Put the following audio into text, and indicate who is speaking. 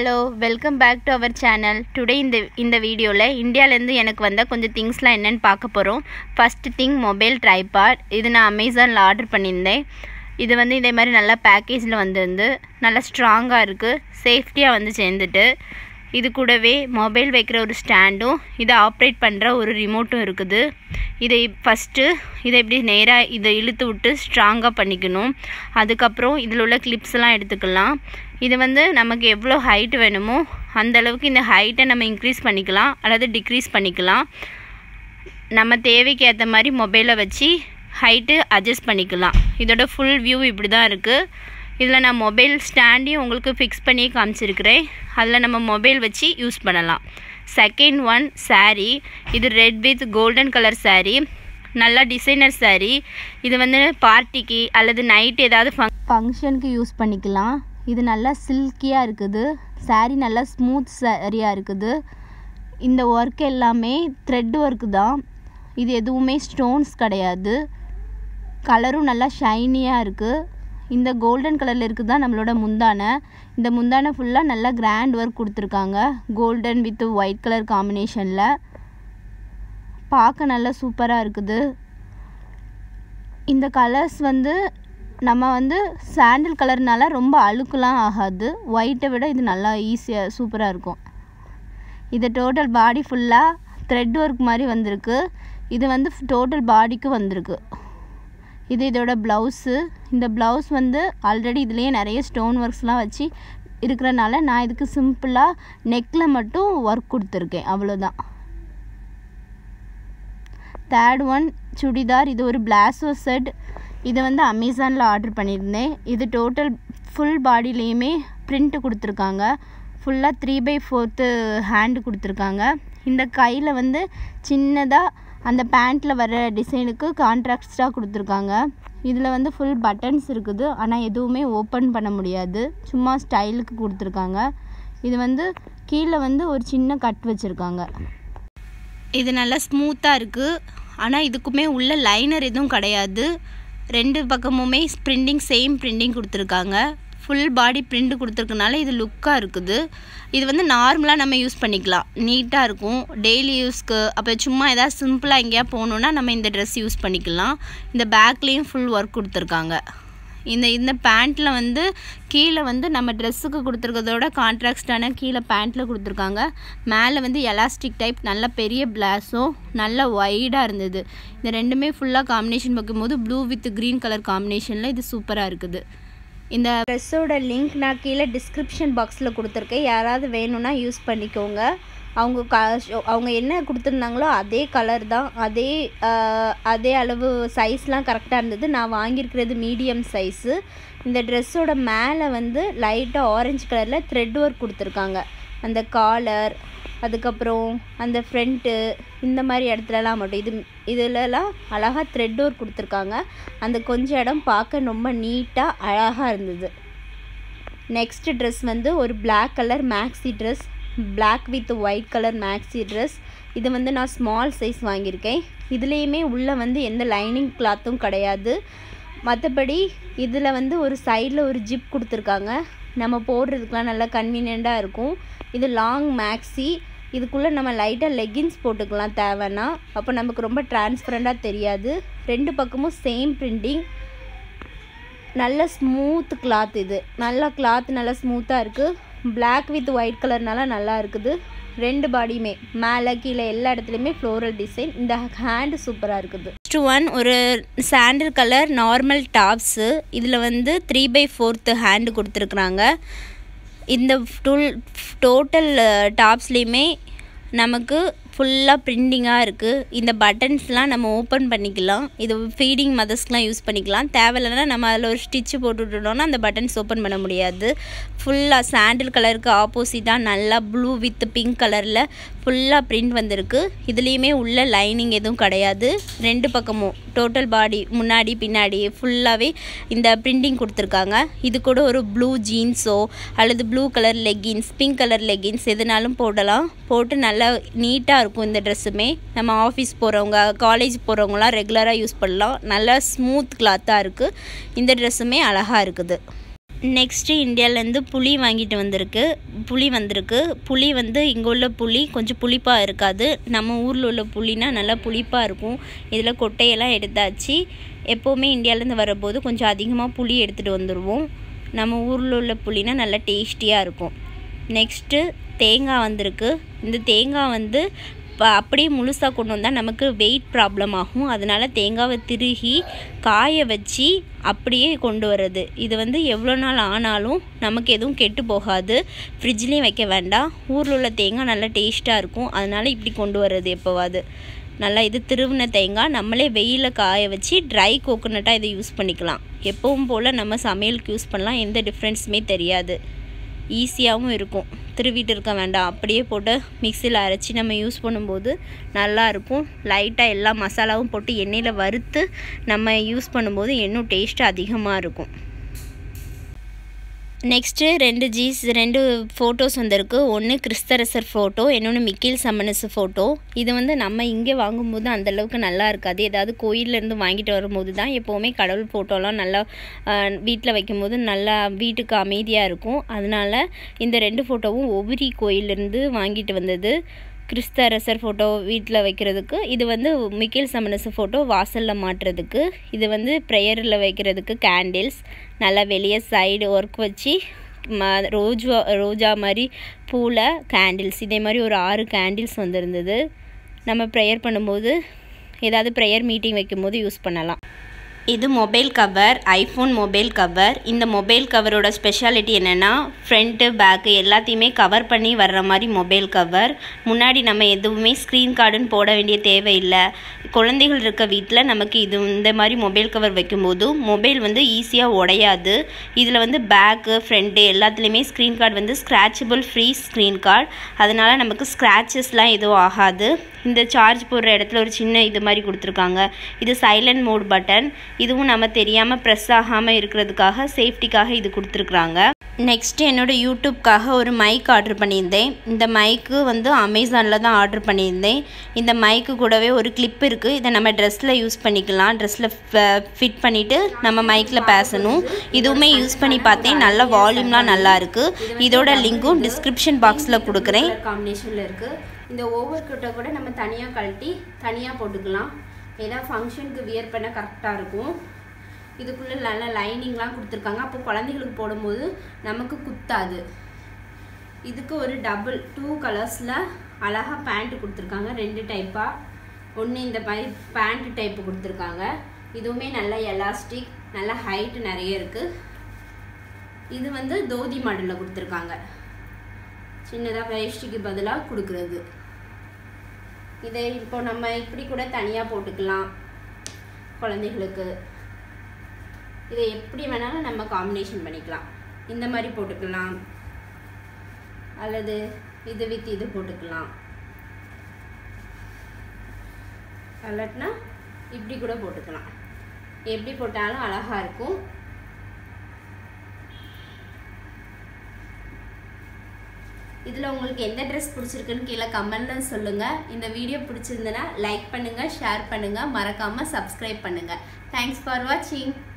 Speaker 1: hello welcome back to our channel today இந்த இந்த வீடியோவில் இந்தியாவிலேருந்து எனக்கு வந்த கொஞ்சம் திங்ஸ்லாம் என்னென்னு பார்க்க போகிறோம் ஃபஸ்ட்டு திங் மொபைல் ட்ரைபாட் இது நான் அமேசானில் ஆர்டர் பண்ணியிருந்தேன் இது வந்து இதே மாதிரி நல்லா பேக்கேஜில் வந்திருந்து நல்லா ஸ்ட்ராங்காக இருக்குது சேஃப்டியாக வந்து சேர்ந்துட்டு இது கூடவே மொபைல் வைக்கிற ஒரு ஸ்டாண்டும் இதை ஆப்ரேட் பண்ணுற ஒரு ரிமோட்டும் இருக்குது இதை ஃபஸ்ட்டு இதை இப்படி நேராக இதை இழுத்து விட்டு ஸ்ட்ராங்காக பண்ணிக்கணும் அதுக்கப்புறம் இதில் உள்ள கிளிப்ஸ்லாம் எடுத்துக்கலாம் இது வந்து நமக்கு எவ்வளோ ஹைட் வேணுமோ அந்த அளவுக்கு இந்த ஹைட்டை நம்ம இன்க்ரீஸ் பண்ணிக்கலாம் அல்லது டிக்ரீஸ் பண்ணிக்கலாம் நம்ம தேவைக்கு ஏற்ற மாதிரி மொபைலை வச்சு ஹைட்டு அட்ஜஸ்ட் பண்ணிக்கலாம் இதோட ஃபுல் வியூ இப்படி தான் இருக்குது இதில் நான் மொபைல் ஸ்டாண்டையும் உங்களுக்கு ஃபிக்ஸ் பண்ணி காமிச்சிருக்கிறேன் அதில் நம்ம மொபைல் வச்சு யூஸ் பண்ணலாம் செகண்ட் ஒன் saree இது red with golden colour saree நல்லா டிசைனர் saree இது வந்து பார்ட்டிக்கு அல்லது நைட் ஏதாவது ஃபங் ஃபங்க்ஷனுக்கு யூஸ் பண்ணிக்கலாம் இது நல்லா சில்கியாக இருக்குது saree நல்லா ஸ்மூத் சாரியாக இருக்குது இந்த ஒர்க் எல்லாமே த்ரெட் ஒர்க்கு தான் இது எதுவுமே ஸ்டோன்ஸ் கிடையாது கலரும் நல்லா ஷைனியாக இருக்குது இந்த கோல்டன் கலரில் இருக்குது தான் நம்மளோட முந்தானை இந்த முந்தானை ஃபுல்லாக நல்லா கிராண்ட் ஒர்க் கொடுத்துருக்காங்க கோல்டன் வித் ஒயிட் கலர் காம்பினேஷனில் பார்க்க நல்லா சூப்பராக இருக்குது இந்த கலர்ஸ் வந்து நம்ம வந்து சாண்டில் கலர்னால ரொம்ப அழுக்குலாம் ஆகாது ஒயிட்டை விட இது நல்லா ஈஸியாக சூப்பராக இருக்கும் இது டோட்டல் பாடி ஃபுல்லாக த்ரெட் ஒர்க் மாதிரி வந்திருக்கு இது வந்து டோட்டல் பாடிக்கு வந்திருக்கு இது இதோட ப்ளவுஸு இந்த ப்ளவுஸ் வந்து ஆல்ரெடி இதுலேயே நிறைய ஸ்டோன் ஒர்க்ஸ்லாம் வச்சு இருக்கிறனால நான் இதுக்கு சிம்பிளாக நெக்கில் மட்டும் ஒர்க் கொடுத்துருக்கேன் அவ்வளோதான் தேர்ட் ஒன் சுடிதார் இது ஒரு பிளாசோ செட் இதை வந்து அமேசானில் ஆர்டர் பண்ணியிருந்தேன் இது டோட்டல் ஃபுல் பாடியிலையுமே பிரிண்ட் கொடுத்துருக்காங்க ஃபுல்லாக த்ரீ பை ஃபோர்த்து ஹேண்டு கொடுத்துருக்காங்க இந்த கையில் வந்து சின்னதாக அந்த பேண்ட்டில் வர டிசைனுக்கு கான்ட்ராக்ட்ஸாக கொடுத்துருக்காங்க இதில் வந்து ஃபுல் பட்டன்ஸ் இருக்குது ஆனால் எதுவுமே ஓப்பன் பண்ண முடியாது சும்மா ஸ்டைலுக்கு கொடுத்துருக்காங்க இது வந்து கீழே வந்து ஒரு சின்ன கட் வச்சுருக்காங்க இது நல்லா ஸ்மூத்தாக இருக்குது ஆனால் இதுக்குமே உள்ள லைனர் எதுவும் கிடையாது ரெண்டு பக்கமுமே பிரிண்டிங் சேம் பிரிண்டிங் கொடுத்துருக்காங்க ஃபுல் பாடி பிரிண்ட் கொடுத்துருக்கனால இது லுக்காக இருக்குது இது வந்து நார்மலாக நம்ம யூஸ் பண்ணிக்கலாம் நீட்டாக இருக்கும் டெய்லி யூஸ்க்கு அப்போ சும்மா எதாவது சிம்பிளாக எங்கேயா போகணுன்னா நம்ம இந்த ட்ரெஸ் யூஸ் பண்ணிக்கலாம் இந்த பேக்லேயும் ஃபுல் ஒர்க் கொடுத்துருக்காங்க இந்த இந்த பேண்ட்டில் வந்து கீழே வந்து நம்ம ட்ரெஸ்ஸுக்கு கொடுத்துருக்கதோட கான்ட்ராக்டான கீழே பேண்ட்டில் கொடுத்துருக்காங்க மேலே வந்து எலாஸ்டிக் டைப் நல்ல பெரிய பிளாஸும் நல்ல ஒய்டாக இருந்தது இந்த ரெண்டுமே ஃபுல்லாக காம்பினேஷன் பார்க்கும்போது ப்ளூ வித் க்ரீன் கலர் காம்பினேஷனில் இது சூப்பராக இருக்குது இந்த ட்ரெஸ்ஸோட லிங்க் நான் கீழே டிஸ்கிரிப்ஷன் பாக்ஸில் கொடுத்துருக்கேன் யாராவது வேணும்னா யூஸ் பண்ணிக்கோங்க அவங்க க அவங்க என்ன கொடுத்துருந்தாங்களோ அதே கலர் தான் அதே அதே அளவு சைஸ்லாம் கரெக்டாக இருந்தது நான் வாங்கியிருக்கிறது மீடியம் சைஸு இந்த ட்ரெஸ்ஸோட மேலே வந்து லைட்டாக ஆரஞ்சு கலரில் த்ரெட் ஒர்க் கொடுத்துருக்காங்க அந்த காலர் அதுக்கப்புறம் அந்த ஃப்ரண்ட்டு இந்த மாதிரி இடத்துலலாம் மட்டும் இது இதிலலாம் அழகாக த்ரெட் ஒர்க் கொடுத்துருக்காங்க அந்த கொஞ்சம் இடம் பார்க்க ரொம்ப நீட்டாக அழகாக இருந்தது நெக்ஸ்ட் ட்ரெஸ் வந்து ஒரு black colour maxi dress black with white colour maxi dress இது வந்து நான் ஸ்மால் சைஸ் வாங்கியிருக்கேன் இதுலேயுமே உள்ளே வந்து எந்த லைனிங் கிளாத்தும் கிடையாது மற்றபடி இதில் வந்து ஒரு சைடில் ஒரு ஜிப் கொடுத்துருக்காங்க நம்ம போடுறதுக்கெலாம் நல்லா கன்வீனியண்ட்டாக இருக்கும் இது லாங் மேக்ஸி இதுக்குள்ளே நம்ம லைட்டாக லெகின்ஸ் போட்டுக்கலாம் தேவைன்னா அப்போ நமக்கு ரொம்ப டிரான்ஸ்பரண்ட்டாக தெரியாது ரெண்டு பக்கமும் சேம் பிரிண்டிங் நல்ல ஸ்மூத் கிளாத் இது நல்லா கிளாத் நல்லா ஸ்மூத்தாக இருக்குது பிளாக் வித் ஒயிட் கலர்னால நல்லா இருக்குது ரெண்டு பாடியுமே மேலே கீழே எல்லா இடத்துலையுமே ஃப்ளோரல் டிசைன் இந்த ஹேண்டு சூப்பராக இருக்குது நெக்ஸ்ட் ஒன் ஒரு சாண்டில் கலர் நார்மல் டாப்ஸு இதில் வந்து த்ரீ பை ஃபோர்த்து ஹேண்டு கொடுத்துருக்குறாங்க இந்த டூல் டோட்டல் டாப்ஸ்லேயுமே நமக்கு ஃபுல்லாக பிரிண்டிங்காக இருக்குது இந்த பட்டன்ஸ்லாம் நம்ம ஓப்பன் பண்ணிக்கலாம் இது ஃபீடிங் மதர்ஸ்க்கெலாம் யூஸ் பண்ணிக்கலாம் தேவையில்லைன்னா நம்ம அதில் ஒரு ஸ்டிச்சு போட்டுவிட்டோம்னா அந்த பட்டன்ஸ் ஓப்பன் பண்ண முடியாது ஃபுல்லாக சாண்டில் கலருக்கு ஆப்போசிட்டாக நல்லா ப்ளூ வித் பிங்க் கலரில் ஃபுல்லாக பிரிண்ட் வந்திருக்கு இதுலேயுமே உள்ள லைனிங் எதுவும் கிடையாது ரெண்டு பக்கமும் டோட்டல் பாடி முன்னாடி பின்னாடி ஃபுல்லாகவே இந்த பிரிண்டிங் கொடுத்துருக்காங்க இது கூட ஒரு ப்ளூ ஜீன்ஸோ அல்லது blue colour leggings pink colour leggings எதுனாலும் போடலாம் போட்டு நல்லா நீட்டாக இருக்கும் இந்த ட்ரெஸ்ஸுமே நம்ம ஆஃபீஸ் போகிறவங்க காலேஜ் போகிறவங்களாம் ரெகுலராக யூஸ் பண்ணலாம் நல்லா ஸ்மூத் கிளாத்தாக இருக்குது இந்த ட்ரெஸ்ஸுமே அழகாக இருக்குது நெக்ஸ்ட்டு இந்தியாவிலேருந்து புளி வாங்கிட்டு வந்திருக்கு புளி வந்திருக்கு புளி வந்து இங்கே உள்ள புளி கொஞ்சம் புளிப்பாக இருக்காது நம்ம ஊரில் உள்ள புளினா நல்லா புளிப்பாக இருக்கும் இதில் கொட்டையெல்லாம் எடுத்தாச்சு எப்போவுமே இந்தியாவிலேருந்து வரும்போது கொஞ்சம் அதிகமாக புளி எடுத்துகிட்டு வந்துடுவோம் நம்ம ஊரில் உள்ள புளினா நல்லா டேஸ்டியாக இருக்கும் நெக்ஸ்ட்டு தேங்காய் வந்திருக்கு இந்த தேங்காய் வந்து இப்போ அப்படியே முழுசாக கொண்டு வந்தால் நமக்கு வெயிட் ப்ராப்ளம் ஆகும் அதனால் தேங்காவை திருகி காய வச்சு அப்படியே கொண்டு வர்றது இது வந்து எவ்வளோ நாள் ஆனாலும் நமக்கு எதுவும் கெட்டு போகாது ஃப்ரிட்ஜ்லேயும் வைக்க வேண்டாம் ஊரில் உள்ள தேங்காய் நல்லா டேஸ்ட்டாக இருக்கும் அதனால் இப்படி கொண்டு வர்றது எப்போவாது நல்லா இது திருவின தேங்காய் நம்மளே வெயிலில் காய வச்சு ட்ரை கோகோனட்டாக இதை யூஸ் பண்ணிக்கலாம் எப்பவும் போல் நம்ம சமையலுக்கு யூஸ் பண்ணலாம் எந்த டிஃப்ரென்ஸுமே தெரியாது ஈஸியாகவும் இருக்கும் திருவிட்டு இருக்க வேண்டாம் அப்படியே போட்டு மிக்சியில் அரைச்சி நம்ம யூஸ் பண்ணும்போது நல்லாயிருக்கும் லைட்டாக எல்லா மசாலாவும் போட்டு எண்ணெயில் வறுத்து நம்ம யூஸ் பண்ணும்போது இன்னும் டேஸ்ட்டு அதிகமாக இருக்கும் நெக்ஸ்ட்டு ரெண்டு ஜீஸ் ரெண்டு ஃபோட்டோஸ் வந்திருக்கு ஒன்று கிறிஸ்தரசர் ஃபோட்டோ இன்னொன்று மிக்கேல் சம்மனஸ் ஃபோட்டோ இது வந்து நம்ம இங்கே வாங்கும்போது அந்தளவுக்கு நல்லா இருக்காது ஏதாவது கோயிலேருந்து வாங்கிட்டு வரும்போது தான் எப்போவுமே கடவுள் ஃபோட்டோலாம் நல்லா வீட்டில் வைக்கும்போது நல்லா வீட்டுக்கு அமைதியாக இருக்கும் அதனால் இந்த ரெண்டு ஃபோட்டோவும் ஒவ்வொரு கோயிலேருந்து வாங்கிட்டு வந்தது கிறிஸ்த அரசர் ஃபோட்டோ வீட்டில் வைக்கிறதுக்கு இது வந்து மிக்கேல் சமனஸ் ஃபோட்டோ வாசலில் மாட்டுறதுக்கு இது வந்து ப்ரேயரில் வைக்கிறதுக்கு கேண்டில்ஸ் நல்லா வெளியே சைடு ஒர்க் வச்சு ம ரோஜா ரோஜா மாதிரி பூவில் கேண்டில்ஸ் இதே மாதிரி ஒரு ஆறு கேண்டில்ஸ் வந்திருந்தது நம்ம ப்ரேயர் பண்ணும்போது ஏதாவது ப்ரேயர் மீட்டிங் வைக்கும்போது யூஸ் பண்ணலாம் இது mobile cover iPhone mobile cover இந்த மொபைல் கவரோட ஸ்பெஷாலிட்டி என்னென்னா ஃப்ரண்ட்டு பேக்கு எல்லாத்தையுமே கவர் பண்ணி வர்ற மாதிரி மொபைல் கவர் முன்னாடி நம்ம எதுவுமே ஸ்க்ரீன் கார்டுன்னு போட வேண்டிய தேவையில்லை குழந்தைகள் இருக்க வீட்டில் நமக்கு இது இந்த மாதிரி மொபைல் கவர் வைக்கும்போது மொபைல் வந்து ஈஸியாக உடையாது இதில் வந்து பேக்கு ஃப்ரண்ட்டு எல்லாத்துலேயுமே ஸ்க்ரீன் கார்டு வந்து ஸ்க்ராச்சபிள் ஃப்ரீ ஸ்க்ரீன் கார்டு அதனால் நமக்கு ஸ்க்ராச்சஸ்லாம் எதுவும் ஆகாது இந்த சார்ஜ் போடுற இடத்துல ஒரு சின்ன இது மாதிரி கொடுத்துருக்காங்க இது சைலண்ட் மோட் பட்டன் இதுவும் நம்ம தெரியாமல் ப்ரெஸ் ஆகாமல் இருக்கிறதுக்காக சேஃப்டிக்காக இது கொடுத்துருக்குறாங்க நெக்ஸ்ட்டு என்னோடய யூடியூப்காக ஒரு மைக் ஆர்டர் பண்ணியிருந்தேன் இந்த மைக்கு வந்து அமேசானில் தான் ஆர்டர் பண்ணியிருந்தேன் இந்த மைக்கு கூடவே ஒரு கிளிப் இருக்குது இதை நம்ம ட்ரெஸ்ஸில் யூஸ் பண்ணிக்கலாம் ட்ரெஸ்ஸில் ஃபிட் பண்ணிவிட்டு நம்ம மைக்கில் பேசணும் இதுவுமே யூஸ் பண்ணி பார்த்தேன் நல்ல வால்யூம்லாம் நல்லா இருக்குது இதோட லிங்க்கும் டிஸ்கிரிப்ஷன் பாக்ஸில் கொடுக்குறேன் காம்பினேஷனில் இருக்குது இந்த ஓவர் கிட்ட கூட நம்ம தனியாக கழட்டி தனியாக போட்டுக்கலாம் ஏதாவது ஃபங்க்ஷனுக்கு வியர் பண்ண கரெக்டாக இருக்கும் இதுக்குள்ளே நல்ல லைனிங்லாம் கொடுத்துருக்காங்க அப்போ குழந்தைகளுக்கு போடும்போது நமக்கு குத்தாது இதுக்கு ஒரு டபுள் டூ கலர்ஸில் அழகாக பேண்ட்டு கொடுத்துருக்காங்க ரெண்டு டைப்பாக ஒன்று இந்த மாதிரி பேண்ட் டைப்பு கொடுத்துருக்காங்க இதுவுமே நல்ல எலாஸ்டிக் நல்ல ஹைட்டு நிறைய இருக்குது இது வந்து தோதி மாடலில் கொடுத்துருக்காங்க சின்னதாக வேஷ்டிக்கு பதிலாக கொடுக்குறது இதை இப்போ நம்ம இப்படி கூட தனியாக போட்டுக்கலாம் குழந்தைகளுக்கு இதை எப்படி வேணாலும் நம்ம காம்பினேஷன் பண்ணிக்கலாம் இந்த மாதிரி போட்டுக்கலாம் அல்லது இது வித் இது போட்டுக்கலாம் அல்லட்னா இப்படி கூட போட்டுக்கலாம் எப்படி போட்டாலும் அழகாக இருக்கும் இதில் உங்களுக்கு எந்த ட்ரெஸ் பிடிச்சிருக்குன்னு கீழே கமெண்ட்டில் சொல்லுங்கள் இந்த வீடியோ பிடிச்சிருந்தனா லைக் பண்ணுங்கள் ஷேர் பண்ணுங்கள் மறக்காமல் சப்ஸ்கிரைப் பண்ணுங்கள் தேங்க்ஸ் ஃபார் வாட்சிங்